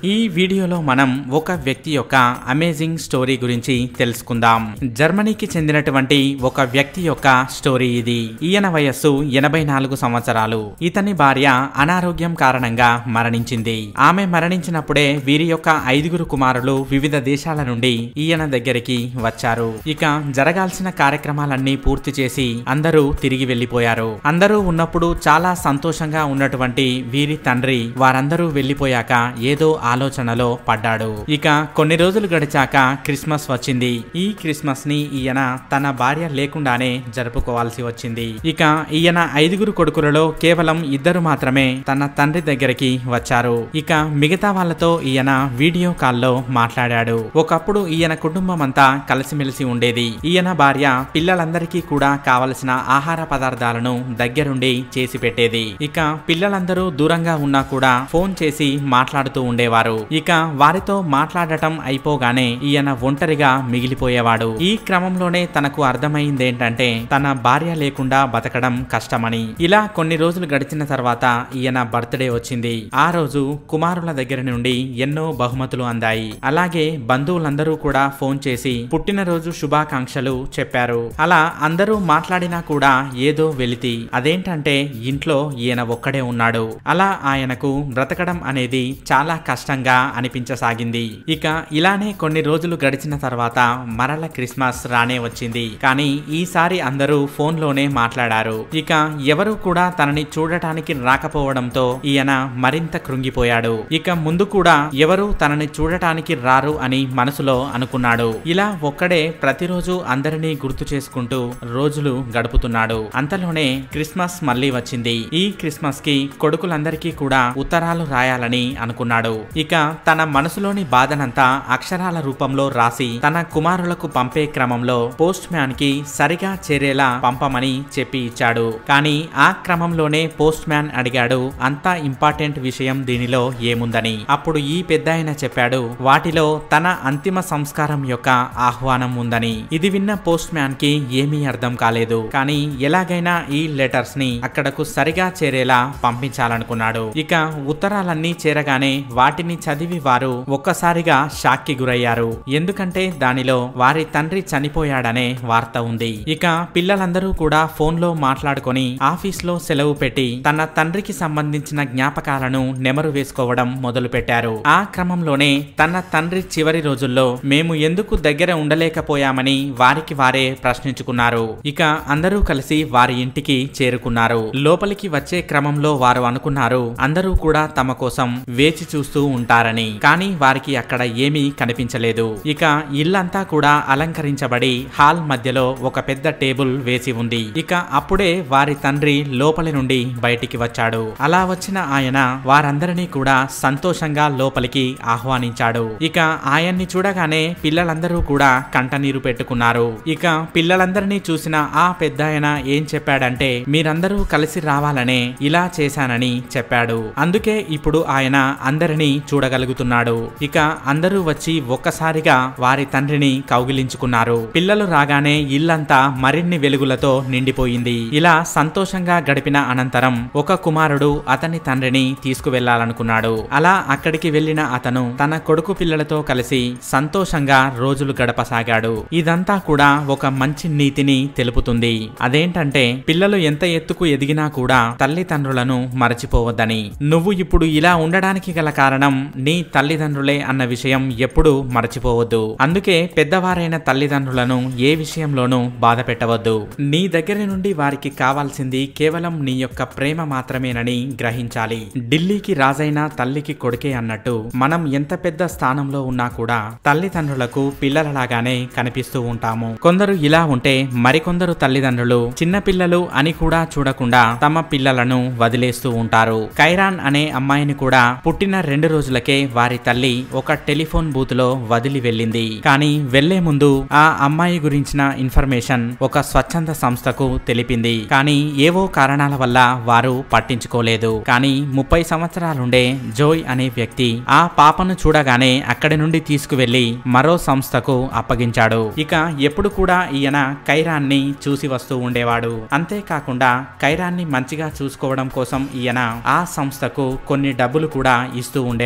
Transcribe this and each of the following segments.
ఈ వీడియోలో మనం ఒక వ్యక్తి యొక్క అమేజింగ్ స్టోరీ గురించి తెలుసుకుందాం జర్మనీకి చెందినటువంటి ఒక వ్యక్తి యొక్క స్టోరీ ఇది ఈయన వయస్సు ఎనభై నాలుగు సంవత్సరాలు ఇతని భార్య అనారోగ్యం కారణంగా మరణించింది ఆమె మరణించినప్పుడే వీరి యొక్క ఐదుగురు కుమారులు వివిధ దేశాల నుండి ఈయన దగ్గరికి వచ్చారు ఇక జరగాల్సిన కార్యక్రమాలన్నీ పూర్తి చేసి అందరూ తిరిగి వెళ్లిపోయారు అందరూ ఉన్నప్పుడు చాలా సంతోషంగా ఉన్నటువంటి వీరి తండ్రి వారందరూ వెళ్లిపోయాక ఏదో ఆలోచనలో పడ్డాడు ఇక కొన్ని రోజులు గడిచాక క్రిస్మస్ వచ్చింది ఈ క్రిస్మస్ ని ఈయన తన భార్య లేకుండానే జరుపుకోవాల్సి వచ్చింది ఇక ఈయన ఐదుగురు కొడుకులలో కేవలం ఇద్దరు మాత్రమే తన తండ్రి దగ్గరికి వచ్చారు ఇక మిగతా వాళ్ళతో ఈయన వీడియో కాల్లో మాట్లాడాడు ఒకప్పుడు ఈయన కుటుంబం అంతా కలిసిమెలిసి ఉండేది ఈయన భార్య పిల్లలందరికీ కూడా కావలసిన ఆహార పదార్థాలను దగ్గరుండి చేసి పెట్టేది ఇక పిల్లలందరూ దూరంగా ఉన్నా కూడా ఫోన్ చేసి మాట్లాడుతూ ఉండేవారు ఇక వారితో మాట్లాడటం అయిపోగానే ఈయన ఒంటరిగా మిగిలిపోయేవాడు ఈ క్రమంలోనే తనకు అర్థమైందేంటంటే తన భార్య లేకుండా బతకడం కష్టమని ఇలా కొన్ని రోజులు గడిచిన తర్వాత ఈయన బర్త్డే వచ్చింది ఆ రోజు కుమారుల దగ్గర నుండి ఎన్నో బహుమతులు అందాయి అలాగే బంధువులందరూ కూడా ఫోన్ చేసి పుట్టినరోజు శుభాకాంక్షలు చెప్పారు అలా అందరూ మాట్లాడినా కూడా ఏదో వెలితి అదేంటంటే ఇంట్లో ఈయన ఒక్కడే ఉన్నాడు అలా ఆయనకు బ్రతకడం అనేది చాలా కష్టంగా అనిపించసాగింది ఇక ఇలానే కొన్ని రోజులు గడిచిన తర్వాత మరల క్రిస్మస్ రానే వచ్చింది కానీ ఈసారి అందరూ ఫోన్లోనే మాట్లాడారు ఇక ఎవరు కూడా తనని చూడటానికి రాకపోవడంతో ఈయన మరింత కృంగిపోయాడు ఇక ముందు కూడా ఎవరు తనని చూడటానికి రారు అని మనసులో అనుకున్నాడు ఇలా ఒక్కడే ప్రతిరోజు అందరినీ గుర్తు చేసుకుంటూ రోజులు గడుపుతున్నాడు అంతలోనే క్రిస్మస్ మళ్ళీ వచ్చింది ఈ క్రిస్మస్ కి కొడుకులందరికీ కూడా ఉత్తరాలు రాయాలని అనుకున్నాడు ఇక తన మనసులోని బాధనంతా అక్షరాల రూపంలో రాసి తన కుమారులకు పంపే క్రమంలో పోస్ట్ మ్యాన్ కి సరిగా చేరేలా పంపమని చెప్పి ఇచ్చాడు కానీ ఆ క్రమంలోనే పోస్ట్ మ్యాన్ అడిగాడు అంత ఇంపార్టెంట్ విషయం దీనిలో ఏముందని అప్పుడు ఈ పెద్ద చెప్పాడు వాటిలో తన అంతిమ సంస్కారం యొక్క ఆహ్వానం ఉందని ఇది విన్న పోస్ట్ మ్యాన్ కి ఏమీ అర్థం కాలేదు కానీ ఎలాగైనా ఈ లెటర్స్ ని అక్కడకు సరిగా చేరేలా పంపించాలనుకున్నాడు ఇక ఉత్తరాలన్నీ చేరగానే వాటిని చదివి వారు ఒక్కసారిగా షాక్ కి గురయ్యారు ఎందుకంటే దానిలో వారి తండ్రి చనిపోయాడనే వార్త ఉంది ఇక పిల్లలందరూ కూడా ఫోన్ లో మాట్లాడుకొని ఆఫీస్ లో సెలవు పెట్టి తన తండ్రికి సంబంధించిన జ్ఞాపకాలను నెమరు వేసుకోవడం మొదలు పెట్టారు ఆ క్రమంలోనే తన తండ్రి చివరి రోజుల్లో మేము ఎందుకు దగ్గర ఉండలేకపోయామని వారికి వారే ప్రశ్నించుకున్నారు ఇక అందరూ కలిసి వారి ఇంటికి చేరుకున్నారు లోపలికి వచ్చే క్రమంలో వారు అనుకున్నారు అందరూ కూడా తమ కోసం వేచి చూస్తూ ఉంటారని కానీ వారికి అక్కడ ఏమీ కనిపించలేదు ఇక ఇల్లంతా కూడా అలంకరించబడి హాల్ మధ్యలో ఒక పెద్ద టేబుల్ వేసి ఉంది ఇక అప్పుడే వారి తండ్రి లోపలి నుండి బయటికి వచ్చాడు అలా వచ్చిన ఆయన వారందరినీ కూడా సంతోషంగా లోపలికి ఆహ్వానించాడు ఇక ఆయన్ని చూడగానే పిల్లలందరూ కూడా కంటనీరు పెట్టుకున్నారు ఇక పిల్లలందరినీ చూసిన ఆ పెద్ద ఏం చెప్పాడంటే మీరందరూ కలిసి రావాలనే ఇలా చేశానని చెప్పాడు అందుకే ఇప్పుడు ఆయన అందరినీ చూడగలుగుతున్నాడు ఇక అందరూ వచ్చి ఒక్కసారిగా వారి తండ్రిని కౌగిలించుకున్నారు పిల్లలు రాగానే ఇల్లంతా మరిన్ని వెలుగులతో నిండిపోయింది ఇలా సంతోషంగా గడిపిన అనంతరం ఒక కుమారుడు అతని తండ్రిని తీసుకువెళ్లాలనుకున్నాడు అలా అక్కడికి వెళ్లిన అతను తన కొడుకు పిల్లలతో కలిసి సంతోషంగా రోజులు గడపసాగాడు ఇదంతా కూడా ఒక మంచి నీతిని తెలుపుతుంది అదేంటంటే పిల్లలు ఎంత ఎత్తుకు ఎదిగినా కూడా తల్లిదండ్రులను మరచిపోవద్దని నువ్వు ఇప్పుడు ఇలా ఉండడానికి గల కారణం నీ తల్లిదండ్రులే అన్న విషయం ఎప్పుడూ మరచిపోవద్దు అందుకే పెద్దవారైన తల్లిదండ్రులను ఏ విషయంలోనూ బాధ పెట్టవద్దు నీ దగ్గర నుండి వారికి కావాల్సింది కేవలం నీ యొక్క ప్రేమ మాత్రమేనని గ్రహించాలి ఢిల్లీకి రాజైన తల్లికి కొడుకే అన్నట్టు మనం ఎంత పెద్ద స్థానంలో ఉన్నా కూడా తల్లిదండ్రులకు పిల్లలలాగానే కనిపిస్తూ ఉంటాము కొందరు ఇలా ఉంటే మరికొందరు తల్లిదండ్రులు చిన్న పిల్లలు అని కూడా చూడకుండా తమ పిల్లలను వదిలేస్తూ ఉంటారు కైరాన్ అనే అమ్మాయిని కూడా పుట్టిన రెండు రోజులకే వారి తల్లి ఒక టెలిఫోన్ బూత్ లో వదిలి వెళ్ళింది కానీ వెళ్లే ముందు ఆ అమ్మాయి గురించిన ఇన్ఫర్మేషన్ ఒక స్వచ్ఛంద సంస్థకు తెలిపింది కానీ ఏవో కారణాల వల్ల వారు పట్టించుకోలేదు కానీ ముప్పై సంవత్సరాలుండే జోయ్ అనే వ్యక్తి ఆ పాపను చూడగానే అక్కడి నుండి తీసుకువెళ్లి మరో సంస్థకు అప్పగించాడు ఇక ఎప్పుడు కూడా ఈయన కైరాన్ని చూసి వస్తూ ఉండేవాడు అంతేకాకుండా కైరాన్ని మంచిగా చూసుకోవడం కోసం ఈయన ఆ సంస్థకు కొన్ని డబ్బులు కూడా ఇస్తూ ఉండేవాడు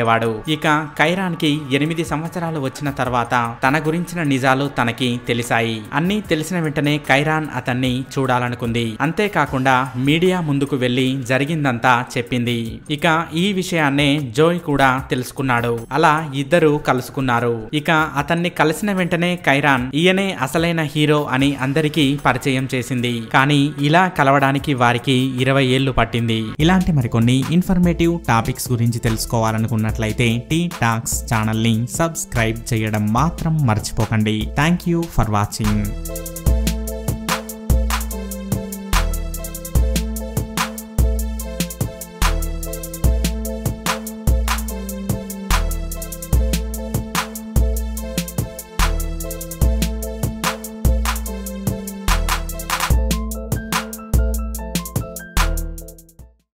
ఉండేవాడు ఇక కైరాన్ కి ఎనిమిది సంవత్సరాలు వచ్చిన తర్వాత తన గురించిన నిజాలు తనకి తెలిసాయి అన్నీ తెలిసిన వెంటనే కైరాన్ అతన్ని చూడాలనుకుంది అంతేకాకుండా మీడియా ముందుకు వెళ్లి జరిగిందంతా చెప్పింది ఇక ఈ విషయాన్నే జోయ్ కూడా తెలుసుకున్నాడు అలా ఇద్దరు కలుసుకున్నారు ఇక అతన్ని కలిసిన వెంటనే కైరాన్ ఈయనే అసలైన హీరో అని అందరికీ పరిచయం చేసింది కానీ ఇలా కలవడానికి వారికి ఇరవై ఏళ్లు పట్టింది ఇలాంటి మరికొన్ని ఇన్ఫర్మేటివ్ టాపిక్స్ గురించి తెలుసుకోవాలనుకున్నట్లయితే టీ టాక్స్ ఛానల్ ని సబ్స్క్రైబ్ చేయడం మాత్రం మర్చిపోకండి థ్యాంక్ యూ ఫర్ వాచింగ్